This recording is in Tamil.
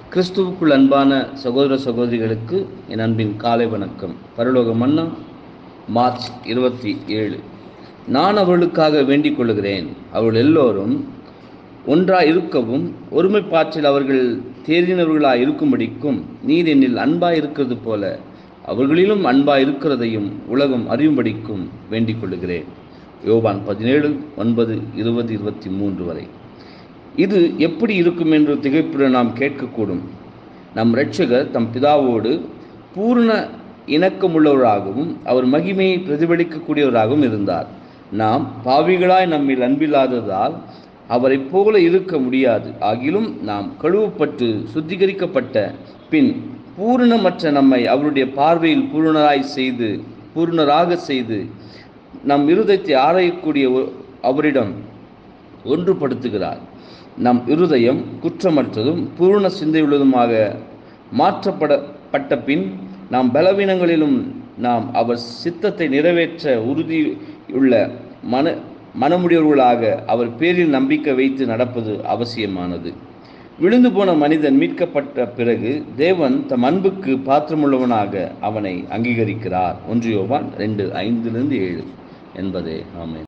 கிறிஸ்துவுக்குள் அன்பான சகோதர சகோதரிகளுக்கு என் அன்பின் காலை வணக்கம் பரலோக மன்னா மார்ச் இருபத்தி ஏழு நான் அவர்களுக்காக வேண்டிக் கொள்கிறேன் அவர்கள் எல்லோரும் ஒன்றாய் இருக்கவும் ஒருமைப்பாற்றில் அவர்கள் தேறினவர்களாய் இருக்கும்படிக்கும் நீர் என்னில் அன்பாய் இருக்கிறது போல அவர்களிலும் அன்பாய் இருக்கிறதையும் உலகம் அறியும்படிக்கும் வேண்டிக் கொள்கிறேன் யோவான் பதினேழு ஒன்பது இருபது இருபத்தி மூன்று வரை இது எப்படி இருக்கும் என்று திகைப்புடன் நாம் கேட்கக்கூடும் நம் இரட்சகர் தம் பிதாவோடு பூர்ண இணக்கமுள்ளவராகவும் அவர் மகிமையை பிரதிபலிக்கக்கூடியவராகவும் இருந்தார் நாம் பாவிகளாய் நம்மில் அன்பில்லாததால் அவரைப் போல இருக்க முடியாது ஆகிலும் நாம் கழுவப்பட்டு சுத்திகரிக்கப்பட்ட பின் பூரணமற்ற நம்மை அவருடைய பார்வையில் பூரணராய் செய்து பூர்ணராக செய்து நம் இருதயத்தை ஆராயக்கூடிய ஒ- அவரிடம் ஒன்றுபடுத்துகிறார் நம் இருதயம் குற்றமற்றதும் பூர்ண சிந்தையுள்ளதுமாக மாற்றப்படப்பட்ட பின் நாம் பலவீனங்களிலும் நாம் அவர் சித்தத்தை நிறைவேற்ற உறுதியுள்ள மன மனமுடியவர்களாக அவர் பேரில் நம்பிக்கை வைத்து நடப்பது அவசியமானது விழுந்து போன மனிதன் மீட்கப்பட்ட பிறகு தேவன் தம் அன்புக்கு பாத்திரமுள்ளவனாக அவனை அங்கீகரிக்கிறார் ஒன்று யோவான் ரெண்டு ஐந்திலிருந்து ஏழு என்பதே ஆமென்